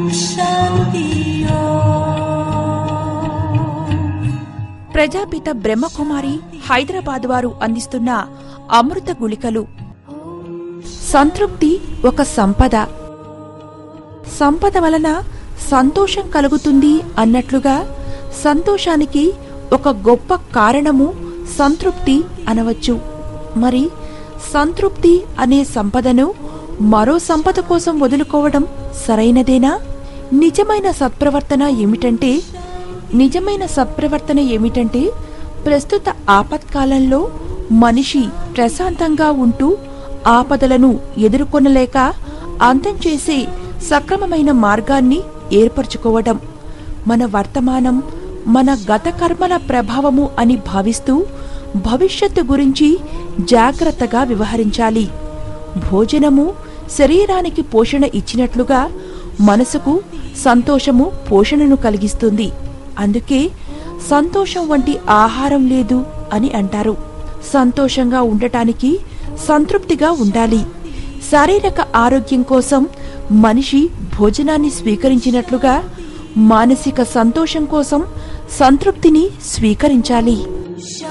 शान्तियो ప్రజాపిత బ్రహ్మకుమారి హైదరాబాద్ వారు అందిస్తున్న అమృత గుళికలు సంతృప్తి ఒక సంపద సంపద వలన సంతోషం కలుగుతుంది అన్నట్లుగా సంతోషానికి ఒక గొప్ప కారణము సంతృప్తి అనవచ్చు మరి సంతృప్తి అనే సంపదను మరో సంపద కోసం వదులుకోవడం సరైనదేనా నిజమైన సత్ప్రవర్తన ఏమిటంటే నిజమైన సత్ప్రవర్తన ఏమిటంటే ప్రస్తుత ఆపత్కాలంలో మనిషి ప్రశాంతంగా ఉంటూ ఆపదలను ఎదుర్కొనలేక అంతం చేసే సక్రమమైన మార్గాన్ని ఏర్పరచుకోవడం మన వర్తమానం మన గత కర్మల ప్రభావము అని భావిస్తూ భవిష్యత్తు గురించి జాగ్రత్తగా వ్యవహరించాలి భోజనము శరీరానికి పోషణ ఇచ్చినట్లుగా మనసుకు సంతోషము పోషణను కలిగిస్తుంది అందుకే సంతోషం వంటి ఆహారం లేదు అని అంటారు సంతోషంగా ఉండటానికి సంతృప్తిగా ఉండాలి శారీరక ఆరోగ్యం కోసం మనిషి భోజనాన్ని స్వీకరించినట్లుగా మానసిక సంతోషం కోసం సంతృప్తిని స్వీకరించాలి शान्ति